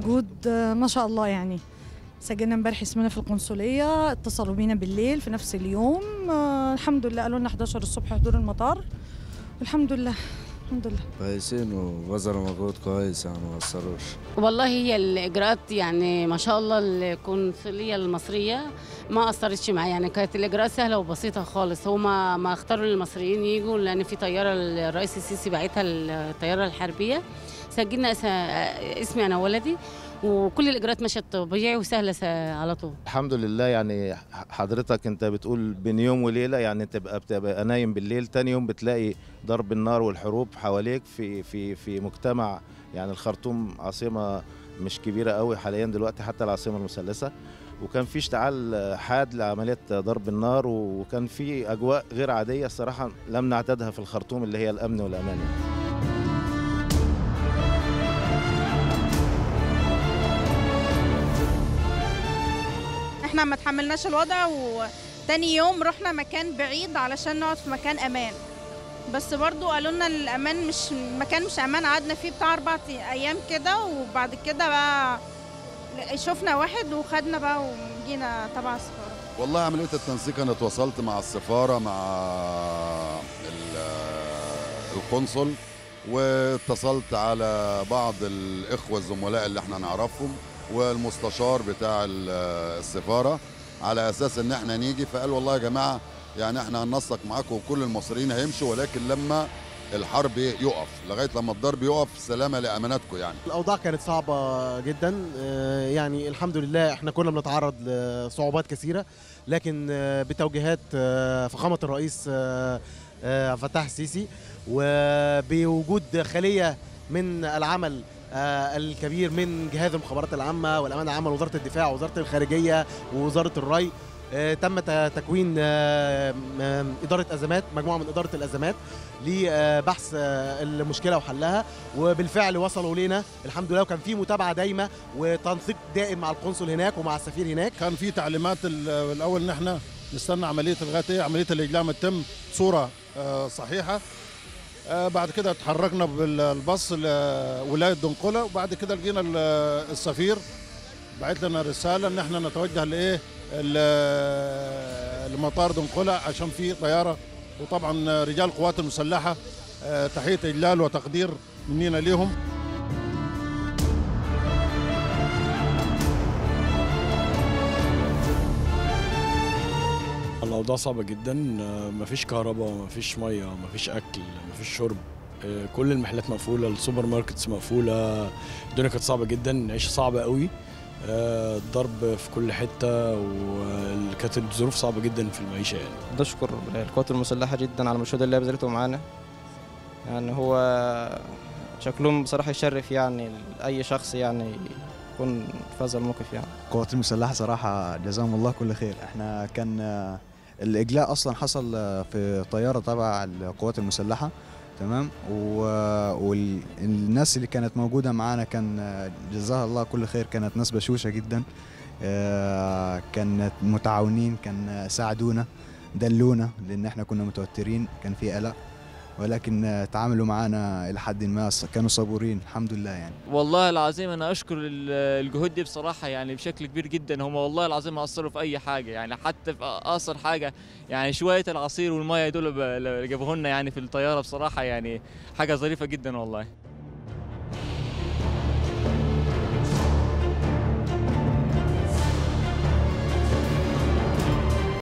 مجهود آه، ما شاء الله يعني سجلنا امبارح اسمنا في القنصليه اتصلوا بينا بالليل في نفس اليوم آه، الحمد لله قالوا لنا 11 الصبح حضور المطار الحمد لله الحمد لله كويسين وبذلوا مجهود كويس يعني ما قصروش والله هي الإجراءات يعني ما شاء الله القنصلية المصرية ما أثرتش معايا يعني كانت الإجراءات سهلة وبسيطة خالص هما ما اختاروا المصريين يجوا لأن في طيارة الرئيس السيسي بعتها الطيارة الحربية سجلنا اس- اسمي أنا ولدي وكل الإجراءات مشت طبيعي وسهلة س- على طول الحمد لله يعني حضرتك انت بتقول بين يوم وليله يعني تبقى بتبقى نايم بالليل تاني يوم بتلاقي ضرب النار والحروب حواليك في في في مجتمع يعني الخرطوم عاصمه مش كبيره قوي حاليا دلوقتي حتى العاصمه المثلثه وكان في اشتعال حاد لعمليه ضرب النار وكان في اجواء غير عاديه الصراحه لم نعتادها في الخرطوم اللي هي الامن والامان يعني. احنا ما تحملناش الوضع وتاني يوم رحنا مكان بعيد علشان نقعد في مكان امان بس برضو قالوا لنا الامان مش مكان مش امان قعدنا فيه بتاع اربع ايام كده وبعد كده بقى شفنا واحد وخدنا بقى وجينا تبع السفاره والله عملية التنسيق أنا تواصلت مع السفارة مع ال- القنصل واتصلت على بعض الإخوة الزملاء اللي احنا نعرفهم والمستشار بتاع ال- السفارة على أساس إن احنا نيجي فقال والله يا جماعة يعني احنا هننسق معاكم وكل المصريين هيمشوا ولكن لما الحرب يقف لغاية لما الضرب يقف سلامة لأماناتكم يعني الاوضاع كانت صعبه جدا آه، يعني الحمد لله احنا كنا بنتعرض لصعوبات كثيره لكن آه، بتوجيهات آه، فخامه الرئيس آه، آه، فتح السيسي وبوجود خليه من العمل آه، الكبير من جهاز المخابرات العامه والامان العامه ووزاره الدفاع ووزاره الخارجيه ووزاره الري آه، تم ت- تكوين آه، م- اداره ازمات مجموعه من اداره الازمات لبحث آه، المشكله وحلها وبالفعل وصلوا لنا الحمد لله وكان في متابعه دايمه وتنسيق دائم مع القنصل هناك ومع السفير هناك كان في تعليمات ال- الاول ان احنا نستنى عمليه لغايه ايه عمليه الاجلام تتم بصوره آه، صحيحه آه، بعد كده اتحركنا بالباص لولايه دنقله وبعد كده لقينا ال- السفير بعت لنا رساله ان احنا نتوجه لايه ال- لمطار دنقله عشان في طياره وطبعا رجال القوات المسلحه آه، تحيه اجلال وتقدير مننا ليهم الأوضاع صعبة جدا آه، مفيش كهرباء مفيش مية مفيش أكل مفيش شرب آه، كل المحلات مقفولة السوبر ماركتس مقفولة الدنيا كانت صعبة جدا العيشة صعبة قوي آه، الضرب في كل حتة وكانت الظروف صعبة جدا في المعيشة يعني نشكر القوات المسلحة جدا على المجهود اللي بذلته معانا يعني هو شكلهم بصراحة يشرف يعني أي شخص يعني يكون في هذا الموقف يعني القوات المسلحة صراحة جزاهم الله كل خير احنا كان آه، الإجلاء أصلا حصل آه، في طيارة تبع القوات المسلحة تمام والناس اللي كانت موجودة معانا كان آه، جزاها الله كل خير كانت ناس بشوشة جدا آه، كانت متعاونين كان آه، ساعدونا دلونا لأن احنا كنا متوترين كان في قلق ولكن آه، تعاملوا معنا إلى حد ما كانوا صبورين الحمد لله يعني والله العظيم انا اشكر ال- الجهود دي بصراحه يعني بشكل كبير جدا هم والله العظيم ما قصروا في اي حاجه يعني حتى في اقصر حاجه يعني شويه العصير والميه دول ب- اللي جابوه لنا يعني في الطياره بصراحه يعني حاجه ظريفه جدا والله